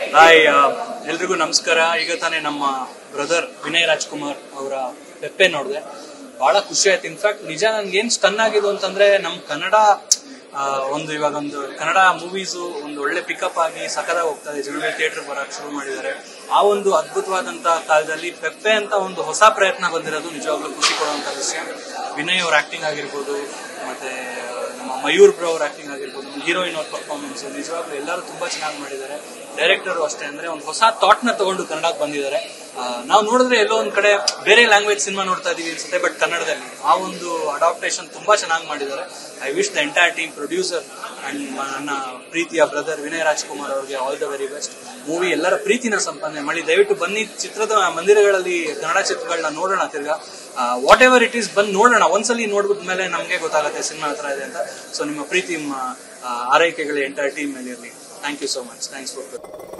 hi ಎಲ್ರಿಗೂ ನಮಸ್ಕಾರ ಈಗ ತಾನೇ ನಮ್ಮ ಬ್ರದರ್ ವಿನಯ್ ರಾಜ್ಕುಮಾರ್ ಅವರ ಪೆಪ್ಪೆ ನೋಡಿದೆ ಬಹಳ ಖುಷಿ ಆಯ್ತು ಇನ್ಫ್ಯಾಕ್ಟ್ ನಿಜ ನನ್ಗೆ ಏನ್ ಸ್ಟನ್ ಆಗಿದ್ದು ಅಂತಂದ್ರೆ ನಮ್ ಕನ್ನಡ ಆ, ಒಂದು ಇವಾಗ ಒಂದು ಕನ್ನಡ ಮೂವೀಸು ಒಂದು ಒಳ್ಳೆ ಪಿಕಪ್ ಆಗಿ ಸಕದಾಗ ಹೋಗ್ತಾ ಇದೆ ಜನಗಳು ಥಿಯೇಟರ್ ಬರಕ್ ಶುರು ಮಾಡಿದ್ದಾರೆ ಆ ಒಂದು ಅದ್ಭುತವಾದಂತ ಕಾಲದಲ್ಲಿ ಪೆಪ್ಪೆ ಅಂತ ಒಂದು ಹೊಸ ಪ್ರಯತ್ನ ಬಂದಿರೋದು ನಿಜವಾಗ್ಲೂ ಖುಷಿ ಕೊಡುವಂತ ವಿಷಯ ವಿನಯ್ ಅವ್ರ ಆಕ್ಟಿಂಗ್ ಆಗಿರ್ಬೋದು ಮತ್ತೆ ನಮ್ಮ ಮಯೂರ್ ಬ್ರೋ ಅವ್ರ ಆಕ್ಟಿಂಗ್ ಆಗಿರ್ಬೋದು ಹೀರೋಯಿನ್ ಅವ್ರ ಪರ್ಫಾರ್ಮೆನ್ಸ್ ನಿಜವಾಗ್ಲೂ ಎಲ್ಲರೂ ತುಂಬಾ ಚೆನ್ನಾಗಿ ಮಾಡಿದ್ದಾರೆ ಡೈರೆಕ್ಟರ್ ಅಷ್ಟೇ ಅಂದ್ರೆ ಒಂದು ಹೊಸ ಥಾಟ್ ನ ತಗೊಂಡು ಕನ್ನಡಕ್ಕೆ ಬಂದಿದ್ದಾರೆ ನಾವು ನೋಡಿದ್ರೆ ಎಲ್ಲೋ ಒಂದ್ ಕಡೆ ಬೇರೆ ಲ್ಯಾಂಗ್ವೇಜ್ ಸಿನಿಮಾ ನೋಡ್ತಾ ಇದೀವಿ ಅನ್ಸುತ್ತೆ ಬಟ್ ಕನ್ನಡದಲ್ಲಿ ಆ ಒಂದು ಅಡಾಪ್ಟೇಷನ್ ತುಂಬಾ ಚೆನ್ನಾಗಿ ಮಾಡಿದ್ದಾರೆ I wish the entire team producer and ನನ್ನ ಪ್ರೀತಿಯ ಬ್ರದರ್ ವಿನಯ್ ರಾಜ್ಕುಮಾರ್ ಅವರಿಗೆ all the very best movie ಎಲ್ಲರ ಪ್ರೀತಿನ ಸಂಪಾದನೆ ಮಾಡಿ ದಯವಿಟ್ಟು ಬನ್ನಿ ಚಿತ್ರದ ಮಂದಿರಗಳಲ್ಲಿ ಕನ್ನಡ ಚಿತ್ರಗಳನ್ನ ನೋಡೋಣ ತಿರ್ಗಾ ವಾಟ್ ಎವರ್ ಇಟ್ ಈಸ್ ಬಂದು ನೋಡೋಣ ಒಂದ್ಸಲಿ ನೋಡ್ಬಿಟ್ಟ ಮೇಲೆ ನಮಗೆ ಗೊತ್ತಾಗುತ್ತೆ ಸಿನಿಮಾ ಹತ್ರ ಇದೆ ಅಂತ ಸೊ ನಿಮ್ಮ ಪ್ರೀತಿ ನಿಮ್ಮ ಆ, ಆರೈಕೆಗಳು ಎಂಟೈರ್ ಟೀಮ್ ಮೇಲೆ ಇರಲಿ thank you so much thanks for